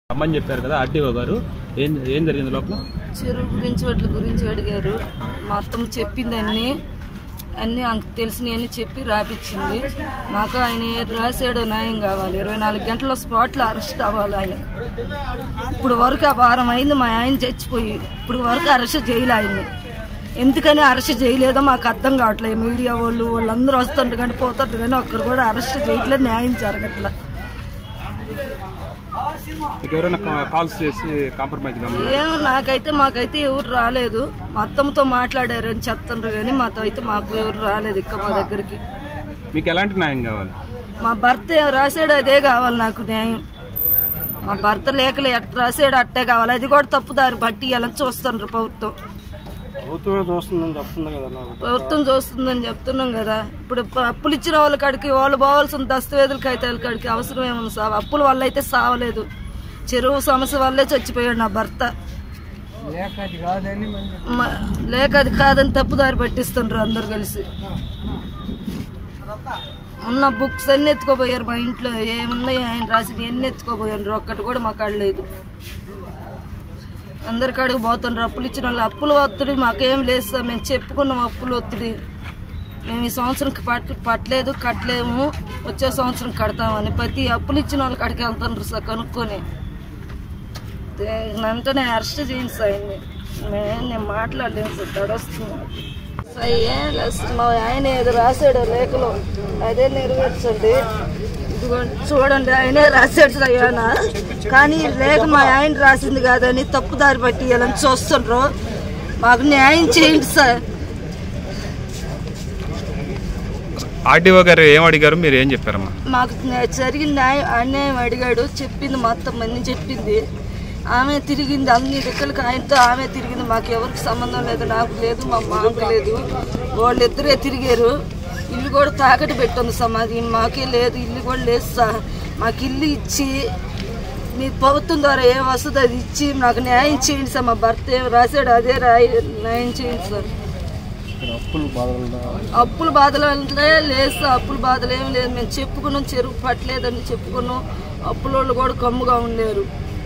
రమ్మని చెప్పారు కదా ఆర్టీఓ గారు ఏం ఏం జరిగింది లోపల చెరువు గురించి వాటి గురించి అడిగారు మొత్తం చెప్పింది అన్ని అన్నీ అంత తెలిసినవన్నీ చెప్పి రాపిచ్చింది నాకు ఆయన ఏ రాసాడో న్యాయం కావాలి ఇరవై నాలుగు గంటల స్పాట్లో అరెస్ట్ అవ్వాలి ఆయన ఇప్పుడు వరకు ఆ వారం అయింది మా ఆయన చచ్చిపోయి ఇప్పుడు వరకు అరెస్ట్ చేయలే ఆయన్ని ఎందుకని అరెస్ట్ చేయలేదో మాకు అర్థం కావట్లేదు మీడియా వాళ్ళు వాళ్ళందరూ వస్తుంటారు కానీ పోతుంటారు కానీ ఒక్కరు కూడా అరెస్ట్ చేయట్లేదు న్యాయం జరగట్లేదు మీకు ఎవరైనా కా- కాల్స్ చేసి కాంప్రమైజ్ గా ఏమో నాకైతే మాకైతే ఎవరు రాలేదు మా అత్తమ్మతో మాట్లాడారని చెప్తుండ్రు కానీ మాతో అయితే మాకు ఎవరు రాలేదు ఇక్కడ మా దగ్గరికి మీకు ఎలాంటి న్యాయం కావాలి మా భర్త ఏం రాసాడు అదే కావాలి నాకు న్యాయం మా భర్త లేకలే ఎట్ రాసాడు అట్టే కావాలి అది కూడా తప్పుదారి బట్టి ఎలా చూస్తుండ్రు ప్రభుత్వం ప్రభుత్వమే చూస్తుందని చెప్తుంది కదా నాకు ప్రభుత్వం చూస్తుందని చెప్తున్నాం కదా ఇప్పుడు ప- అప్పులు ఇచ్చిన వాళ్ళ కాడికి వాళ్ళు పోవాల్సిన దస్తవేదుల కాగితాల కాడికి అవసరం ఏమన్నా సావ అప్పుల వల్ల అయితే సావలేదు చెరువు సమస్య వల్లే చచ్చిపోయాడు నా భర్త లేక అది కాదని మ- లేక అది కాదని తప్పుదారి పట్టిస్తుండ్రు అందరు కలిసి ఉన్న బుక్స్ అన్ని ఎత్తుకోపోయారు మా ఇంట్లో ఏమున్నాయి ఆయన రాసి ఎన్ని ఎత్తుకోపోయారు ఒక్కటి కూడా మా కాడ లేదు అందరి కాడికి పోతుండ్రు అప్పులు ఇచ్చిన వాళ్ళు అప్పులు ఒత్తిడి మాకేం లేదు సార్ మేము చెప్పుకున్నాం అప్పులు ఒత్తిడి మేము ఈ సంవత్సరం పట్ పట్టలేదు కట్టలేము వచ్చే సంవత్సరం కడతామని ప్రతి అప్పులు ఇచ్చిన వాళ్ళ కాడికి వెళ్తుండ్రు సార్ కనుక్కొని దే- వెంటనే అరెస్ట్ చేయండి సార్ ఆయన్ని నేను నేను మాట్లాడలేను సార్ తడొస్తున్నాను సార్ ఏం లేదు సార్ మా ఆయన ఏదో రాశాడు లేఖలో అదే నెరవేర్చండి ఇదిగోండి చూడండి ఆయనే రాశాడు సార్ ఆయన కానీ ఈ లేఖ మా ఆయన రాసింది కాదని తప్పుదారి పట్టి ఇలా చూస్తుండ్రు మాకు న్యాయం చేయండి సార్ ఆర్టీఓ గారు ఏం అడిగారు మీరు ఏం చెప్పారమ్మా మాకు న్యా- జరిగిన న్యాయం అన్యాయం అడిగాడు చెప్పింది మొత్తం అన్ని చెప్పింది ఆమె తిరిగింది అన్ని రెక్కలకి ఆయనతో ఆమె తిరిగింది మాకు ఎవరికి సంబంధం లేదు నాకు లేదు మా మామకు లేదు వాళ్ళిద్దరే తిరిగారు ఇల్లు కూడా తాకట్టు పెట్టింది సమాధి మాకే లేదు ఇల్లు కూడా లేదు సార్ మాకు ఇల్లు ఇచ్చి మీ ప్రభుత్వం ద్వారా ఏం వస్తుందో అది ఇచ్చి నాకు న్యాయం చేయండి సార్ మా భర్త ఏం రాశాడు అదే రాయి న్యాయం చేయండి సార్ అప్పులు బాధలు అప్పుల బాధలు అంటే లేదు సార్ అప్పుల బాధలు ఏం లేదు మేము చెప్పుకున్నాం చెరువు పట్టలేదని చెప్పుకున్నాం అప్పుల వాళ్ళు కూడా కమ్ముగా ఉండేరు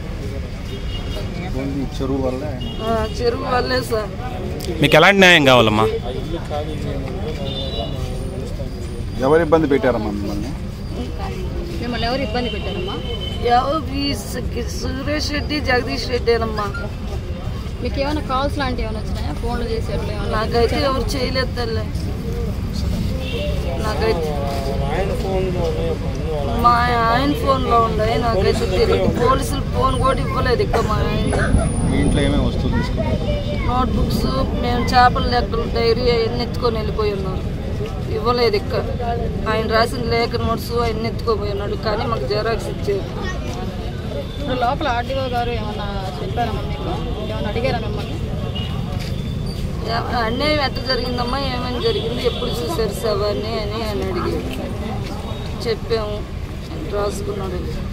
ఓన్లీ చెరువు వల్లే ఆ, చెరువు వల్లే సార్ మీకు ఎలాంటి న్యాయం కావాలమ్మా ఎవరు ఇబ్బంది పెట్టారమ్మా మిమ్మల్ని మిమ్మల్ని ఎవరు ఇబ్బంది పెట్టారమ్మా ఎవరు ఈ సు- సురేష్ రెడ్డి జగదీష్ రెడ్డి అనమ్మా మీకు ఏమైనా కాల్స్ లాంటివి ఏమైనా వచ్చినాయా ఫోన్లు చేసేట్లు ఏమైనా నాకైతే ఎవరు చేయలేదు తల్లి నాకైతే మా ఆయన ఫోన్లో ఉన్నాయి నాకైతే తెలియదు పోలీసులు ఫోన్ కూడా ఇవ్వలేదు ఇక్కడ మా ఆయన మీ ఇంట్లో ఏమేమి వస్తువులు తీసుకున్నారు నోట్బుక్స్ మేము చేపల లెక్కలు డైరీ అవన్నీ ఎత్తుకొని వెళ్ళిపోయి ఉన్నాం ఇవ్వలేదు ఇక్కడ ఆయన రాసిన లేఖ నోట్స్ అవన్నీ ఎత్తుకోపోయి ఉన్నాడు కానీ మాకు జెరాక్స్ ఇచ్చారు ఇప్పుడు లోపల ఆర్టీఓ గారు ఏమన్నా చెప్పారమ్మా మీకు ఏమైనా అడిగారా మిమ్మల్ని ఎ- అన్యాయం ఎట్ట జరిగిందమ్మా ఏమేమి జరిగింది ఎప్పుడు చూసారు శవాన్ని అని ఆయన అడిగాడు చెప్పాము ఆయన రాసుకున్నాడు